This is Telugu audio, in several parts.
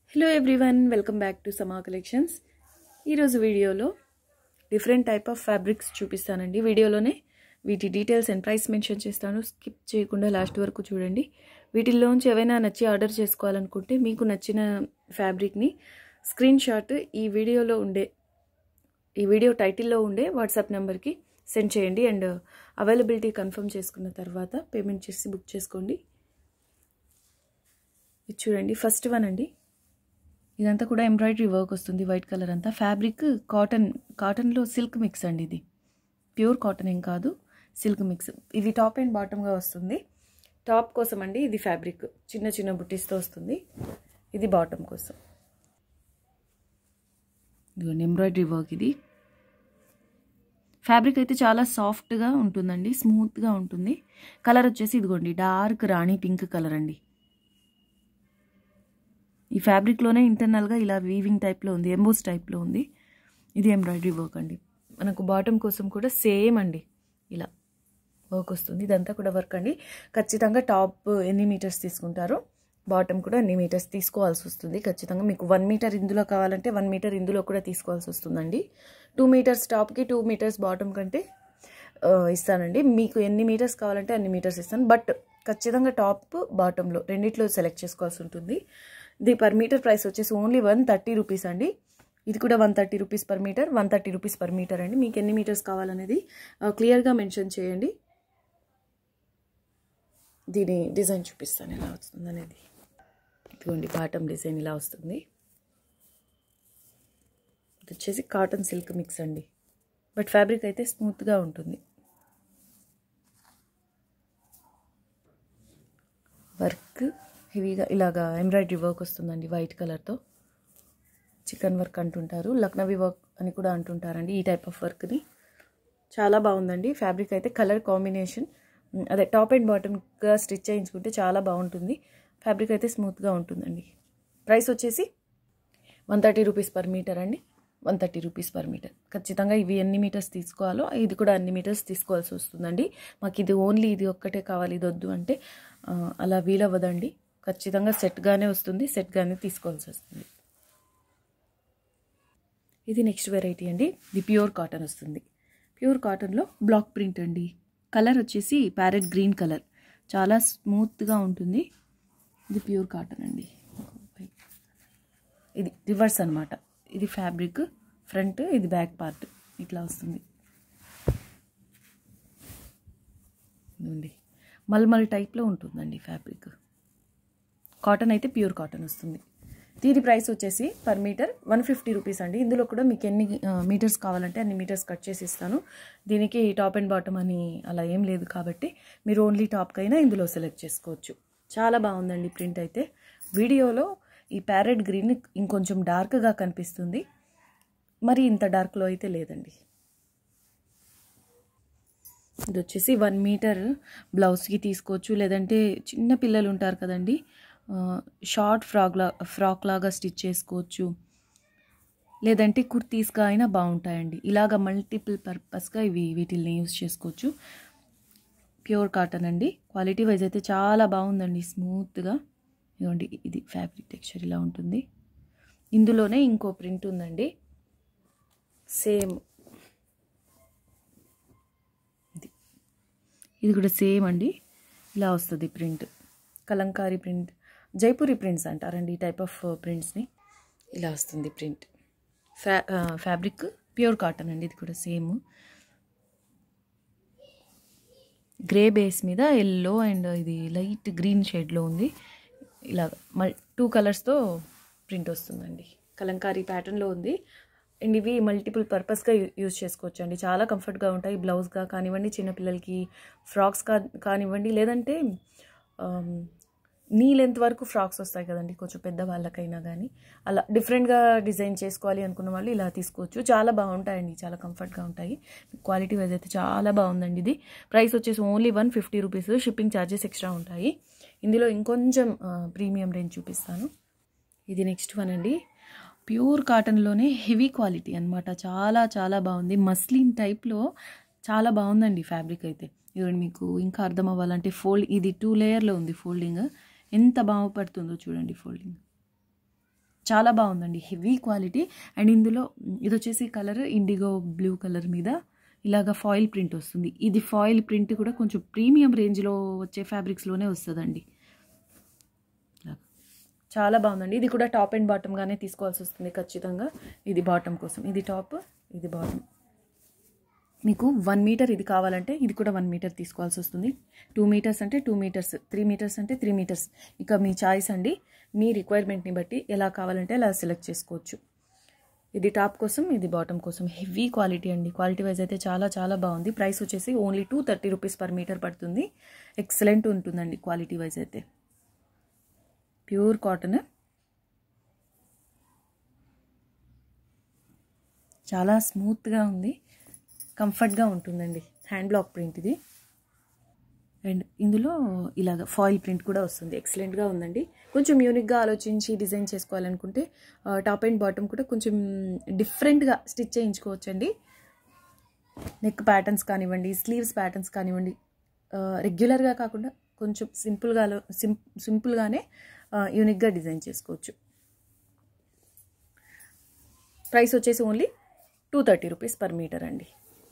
hello everyone welcome back to Sama collections ఈరోజు వీడియోలో డిఫరెంట్ టైప్ ఆఫ్ ఫ్యాబ్రిక్స్ చూపిస్తానండి వీడియోలోనే వీటి డీటెయిల్స్ అండ్ ప్రైస్ మెన్షన్ చేస్తాను స్కిప్ చేయకుండా లాస్ట్ వరకు చూడండి వీటిల్లోంచి ఏవైనా నచ్చి ఆర్డర్ చేసుకోవాలనుకుంటే మీకు నచ్చిన ఫ్యాబ్రిక్ని స్క్రీన్ షాట్ ఈ వీడియోలో ఉండే ఈ వీడియో టైటిల్లో ఉండే వాట్సాప్ నెంబర్కి సెండ్ చేయండి అండ్ అవైలబిలిటీ కన్ఫర్మ్ చేసుకున్న తర్వాత పేమెంట్ చేసి బుక్ చేసుకోండి ఇది చూడండి ఫస్ట్ వన్ అండి ఇదంతా కూడా ఎంబ్రాయిడరీ వర్క్ వస్తుంది వైట్ కలర్ అంతా ఫ్యాబ్రిక్ కాటన్ కాటన్లో సిల్క్ మిక్స్ అండి ఇది ప్యూర్ కాటన్ ఏం కాదు సిల్క్ మిక్స్ ఇది టాప్ అండ్ బాటమ్గా వస్తుంది టాప్ కోసం అండి ఇది ఫ్యాబ్రిక్ చిన్న చిన్న బుట్టీస్తో వస్తుంది ఇది బాటమ్ కోసం ఇదిగోండి ఎంబ్రాయిడరీ వర్క్ ఇది ఫ్యాబ్రిక్ అయితే చాలా సాఫ్ట్గా ఉంటుందండి స్మూత్గా ఉంటుంది కలర్ వచ్చేసి ఇదిగోండి డార్క్ రాణి పింక్ కలర్ అండి ఈ ఫ్యాబ్రిక్లోనే ఇంటర్నల్గా ఇలా వీవింగ్ టైప్లో ఉంది ఎంబోస్ టైప్లో ఉంది ఇది ఎంబ్రాయిడరీ వర్క్ అండి మనకు బాటమ్ కోసం కూడా సేమ్ అండి ఇలా వర్క్ వస్తుంది ఇదంతా కూడా వర్క్ అండి ఖచ్చితంగా టాప్ ఎన్ని మీటర్స్ తీసుకుంటారో బాటమ్ కూడా అన్ని మీటర్స్ తీసుకోవాల్సి వస్తుంది ఖచ్చితంగా మీకు వన్ మీటర్ ఇందులో కావాలంటే వన్ మీటర్ ఇందులో కూడా తీసుకోవాల్సి వస్తుందండి టూ మీటర్స్ టాప్కి టూ మీటర్స్ బాటమ్ కంటే ఇస్తానండి మీకు ఎన్ని మీటర్స్ కావాలంటే అన్ని మీటర్స్ ఇస్తాను బట్ ఖచ్చితంగా టాప్ బాటంలో రెండిట్లో సెలెక్ట్ చేసుకోవాల్సి ఉంటుంది ఇది పర్ మీటర్ ప్రైస్ వచ్చేసి ఓన్లీ వన్ థర్టీ రూపీస్ అండి ఇది కూడా one thirty rupees per metre one thirty rupees per metre అండి మీకు ఎన్ని మీటర్స్ కావాలనేది క్లియర్గా మెన్షన్ చేయండి దీని డిజైన్ చూపిస్తాను ఎలా వస్తుంది అనేది ఇదిగోండి బాటమ్ డిజైన్ ఇలా వస్తుంది ఇది వచ్చేసి కాటన్ సిల్క్ మిక్స్ అండి బట్ ఫ్యాబ్రిక్ అయితే స్మూత్గా ఉంటుంది వర్క్ హెవీగా ఇలాగా ఎంబ్రాయిడరీ వర్క్ వస్తుందండి వైట్ కలర్తో చికెన్ వర్క్ అంటుంటారు లక్నవీ వర్క్ అని కూడా అంటుంటారండి ఈ టైప్ ఆఫ్ వర్క్ని చాలా బాగుందండి ఫ్యాబ్రిక్ అయితే కలర్ కాంబినేషన్ అదే టాప్ అండ్ బాటమ్గా స్టిచ్ చేయించుకుంటే చాలా బాగుంటుంది ఫ్యాబ్రిక్ అయితే స్మూత్గా ఉంటుందండి ప్రైస్ వచ్చేసి one thirty rupees per metre అండి one thirty rupees per metre ఖచ్చితంగా ఇవి ఎన్ని మీటర్స్ తీసుకోవాలో ఇది కూడా అన్ని మీటర్స్ తీసుకోవాల్సి వస్తుందండి మాకు ఇది ఓన్లీ ఇది ఒక్కటే కావాలి ఇది వద్దు అంటే అలా వీలవ్వదండి ఖచ్చితంగా సెట్గానే వస్తుంది సెట్గానే తీసుకోవాల్సి వస్తుంది ఇది నెక్స్ట్ వెరైటీ అండి ఇది ప్యూర్ కాటన్ వస్తుంది ప్యూర్ కాటన్లో బ్లాక్ ప్రింట్ అండి కలర్ వచ్చేసి ప్యారెట్ గ్రీన్ కలర్ చాలా స్మూత్గా ఉంటుంది ఇది ప్యూర్ కాటన్ అండి ఇది రివర్స్ అనమాట ఇది ఫ్యాబ్రిక్ ఫ్రంట్ ఇది బ్యాక్ పార్ట్ ఇట్లా వస్తుంది ఇదండి మల్మల్ టైప్లో ఉంటుందండి ఫ్యాబ్రిక్ కాటన్ అయితే ప్యూర్ కాటన్ వస్తుంది దీని ప్రైస్ వచ్చేసి per metre one fifty rupees అండి ఇందులో కూడా మీకు ఎన్ని మీటర్స్ కావాలంటే అన్ని మీటర్స్ కట్ చేసి ఇస్తాను దీనికి టాప్ అండ్ బాటమ్ అని అలా ఏం లేదు కాబట్టి మీరు ఓన్లీ టాప్కైనా ఇందులో సెలెక్ట్ చేసుకోవచ్చు చాలా బాగుందండి ప్రింట్ అయితే వీడియోలో ఈ ప్యారెట్ గ్రీన్ ఇంకొంచెం డార్క్గా కనిపిస్తుంది మరి ఇంత డార్క్లో అయితే లేదండి ఇది వచ్చేసి వన్ మీటర్ బ్లౌజ్కి తీసుకోవచ్చు లేదంటే చిన్న పిల్లలు ఉంటారు కదండి షార్ట్ ఫ్రాక్ లా ఫ్రాక్ లాగా స్టిచ్ చేసుకోవచ్చు లేదంటే కుర్తీస్గా అయినా బాగుంటాయండి ఇలాగ మల్టిపుల్ పర్పస్గా ఇవి వీటిల్ని యూస్ చేసుకోవచ్చు ప్యూర్ కాటన్ అండి క్వాలిటీ వైజ్ అయితే చాలా బాగుందండి స్మూత్గా ఇదిగోండి ఇది ఫ్యాబ్రిక్ టెక్స్చర్ ఇలా ఉంటుంది ఇందులోనే ఇంకో ప్రింట్ ఉందండి సేమ్ ఇది ఇది కూడా సేమ్ అండి ఇలా వస్తుంది print Kalamkari print Jaipuri prints అంటారండి ఈ టైప్ ఆఫ్ ప్రింట్స్ని ఇలా వస్తుంది ప్రింట్ ఫ్యా ఫ్యాబ్రిక్ ప్యూర్ కాటన్ అండి ఇది కూడా సేమ్ గ్రే బేస్ మీద ఎల్లో అండ్ ఇది లైట్ గ్రీన్ షేడ్లో ఉంది ఇలా మల్ టూ కలర్స్తో ప్రింట్ వస్తుందండి కలంకారీ ప్యాటర్న్లో ఉంది అండ్ ఇవి మల్టిపుల్ పర్పస్గా యూజ్ చేసుకోవచ్చు అండి చాలా కంఫర్ట్గా ఉంటాయి బ్లౌజ్గా కానివ్వండి చిన్నపిల్లలకి ఫ్రాక్స్ కా కానివ్వండి లేదంటే నీ లెంత్ వరకు ఫ్రాక్స్ వస్తాయి కదండి కొంచెం పెద్ద వాళ్ళకైనా కానీ అలా డిఫరెంట్గా డిజైన్ చేసుకోవాలి అనుకున్న వాళ్ళు ఇలా తీసుకోవచ్చు చాలా బాగుంటాయండి చాలా కంఫర్ట్గా ఉంటాయి క్వాలిటీ వైజ్ అయితే చాలా బాగుందండి ఇది ప్రైస్ వచ్చేసి only one fifty rupees shipping charges extra ఉంటాయి ఇందులో ఇంకొంచెం ప్రీమియం రేంజ్ చూపిస్తాను ఇది నెక్స్ట్ వన్ అండి ప్యూర్ కాటన్లోనే హెవీ క్వాలిటీ అనమాట చాలా చాలా బాగుంది మస్లిన్ టైప్లో చాలా బాగుందండి ఫ్యాబ్రిక్ అయితే ఇవ్వండి మీకు ఇంకా అర్థం అవ్వాలంటే ఫోల్డ్ ఇది టూ లేయర్లో ఉంది ఫోల్డింగ్ ఎంత బాగుపడుతుందో చూడండి ఫోల్డింగ్ చాలా బాగుందండి హెవీ క్వాలిటీ అండ్ ఇందులో ఇది వచ్చేసి కలర్ ఇండిగో బ్లూ కలర్ మీద ఇలాగ ఫాయిల్ ప్రింట్ వస్తుంది ఇది ఫాయిల్ ప్రింట్ కూడా కొంచెం ప్రీమియం రేంజ్లో వచ్చే ఫ్యాబ్రిక్స్లోనే వస్తుందండి చాలా బాగుందండి ఇది కూడా టాప్ అండ్ బాటమ్గానే తీసుకోవాల్సి వస్తుంది ఖచ్చితంగా ఇది బాటమ్ కోసం ఇది టాప్ ఇది బాటమ్ మీకు వన్ మీటర్ ఇది కావాలంటే ఇది కూడా వన్ మీటర్ తీసుకోవాల్సి వస్తుంది టూ మీటర్స్ అంటే టూ మీటర్స్ త్రీ మీటర్స్ అంటే త్రీ మీటర్స్ ఇక మీ చాయిస్ అండి మీ రిక్వైర్మెంట్ని బట్టి ఎలా కావాలంటే అలా సెలెక్ట్ చేసుకోవచ్చు ఇది టాప్ కోసం ఇది బాటమ్ కోసం హెవీ క్వాలిటీ అండి క్వాలిటీ వైజ్ అయితే చాలా చాలా బాగుంది ప్రైస్ వచ్చేసి only two thirty rupees per metre పడుతుంది ఎక్సలెంట్ ఉంటుందండి క్వాలిటీ వైజ్ అయితే ప్యూర్ కాటన్ చాలా స్మూత్గా ఉంది కంఫర్ట్గా ఉంటుందండి హ్యాండ్ బ్లాక్ ప్రింట్ ఇది అండ్ ఇందులో ఇలాగ ఫాయిల్ ప్రింట్ కూడా వస్తుంది ఎక్సలెంట్గా ఉందండి కొంచెం యూనిక్గా ఆలోచించి డిజైన్ చేసుకోవాలనుకుంటే టాప్ అండ్ బాటమ్ కూడా కొంచెం డిఫరెంట్గా స్టిచ్ చేయించుకోవచ్చండి నెక్ ప్యాటర్న్స్ కానివ్వండి స్లీవ్స్ ప్యాటర్న్స్ కానివ్వండి రెగ్యులర్గా కాకుండా కొంచెం సింపుల్గా సిం సింపుల్గానే యూనిక్గా డిజైన్ చేసుకోవచ్చు ప్రైస్ వచ్చేసి only two thirty rupees per metre అండి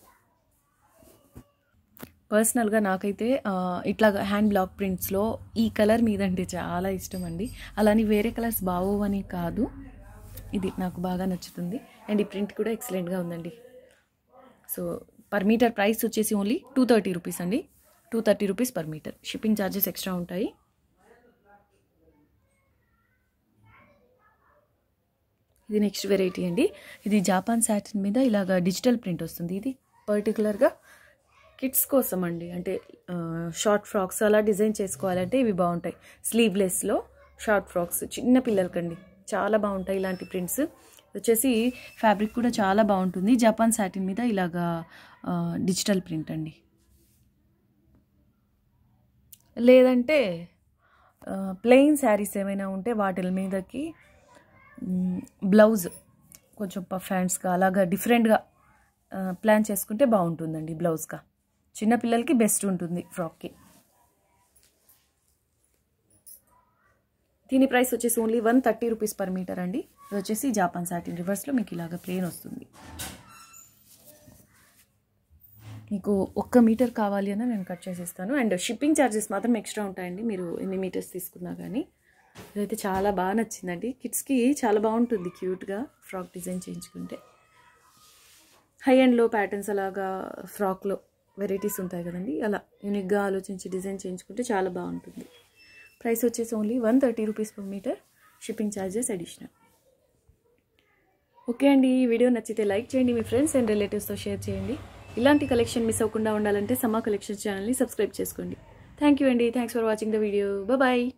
పర్సనల్గా నాకైతే ఇట్లా హ్యాండ్ బ్లాక్ ప్రింట్స్లో ఈ కలర్ మీద అంటే చాలా ఇష్టం అండి అలాని వేరే కలర్స్ బాగోవని కాదు ఇది నాకు బాగా నచ్చుతుంది అండ్ ఈ ప్రింట్ కూడా ఎక్సలెంట్గా ఉందండి సో పర్ మీటర్ ప్రైస్ వచ్చేసి ఓన్లీ టూ థర్టీ రూపీస్ అండి two thirty rupees per metre shipping charges extra ఉంటాయి ఇది నెక్స్ట్ వెరైటీ అండి ఇది జాపాన్ సాటిన్ మీద ఇలాగ డిజిటల్ ప్రింట్ వస్తుంది ఇది పర్టికులర్గా కిడ్స్ కోసం అండి అంటే షార్ట్ ఫ్రాక్స్ అలా డిజైన్ చేసుకోవాలంటే ఇవి బాగుంటాయి స్లీవ్లెస్లో షార్ట్ ఫ్రాక్స్ చిన్న పిల్లలకండి చాలా బాగుంటాయి ఇలాంటి ప్రింట్స్ వచ్చేసి ఫ్యాబ్రిక్ కూడా చాలా బాగుంటుంది జపాన్ సాటిన్ మీద ఇలాగా డిజిటల్ ప్రింట్ అండి లేదంటే ప్లెయిన్ శారీస్ ఏమైనా ఉంటే వాటి మీదకి బ్లౌజ్ కొంచెం పఫ్ హ్యాండ్స్గా అలాగా డిఫరెంట్గా ప్లాన్ చేసుకుంటే బాగుంటుందండి బ్లౌజ్గా చిన్నపిల్లలకి బెస్ట్ ఉంటుంది ఫ్రాక్కి దీని ప్రైస్ వచ్చేసి only one thirty rupees per metre అండి ఇది వచ్చేసి జాపాన్ సాటిన్ రివర్స్లో మీకు ఇలాగ ప్లేన్ వస్తుంది మీకు ఒక్క మీటర్ కావాలి అన్న నేను కట్ చేసేస్తాను అండ్ షిప్పింగ్ ఛార్జెస్ మాత్రం ఎక్స్ట్రా ఉంటాయండి మీరు ఎన్ని మీటర్స్ తీసుకున్నా కానీ ఇదైతే చాలా బాగా నచ్చిందండి కిడ్స్కి చాలా బాగుంటుంది క్యూట్గా ఫ్రాక్ డిజైన్ చేయించుకుంటే హై అండ్ లో ప్యాటర్న్స్ అలాగా ఫ్రాక్లో వెరైటీస్ ఉంటాయి కదండి అలా యూనిక్గా ఆలోచించి డిజైన్ చేయించుకుంటే చాలా బాగుంటుంది ప్రైస్ వచ్చేసి only one thirty rupees per metre shipping charges additional okay అండి ఈ వీడియో నచ్చితే లైక్ చేయండి మీ ఫ్రెండ్స్ అండ్ రిలేటివ్స్తో షేర్ చేయండి ఇలాంటి కలెక్షన్ మిస్ అవ్వకుండా ఉండాలంటే సమ్మా కలెక్షన్ ఛానల్ని సబ్స్క్రైబ్ చేసుకోండి థ్యాంక్ యూ అండి thanks for watching the video bye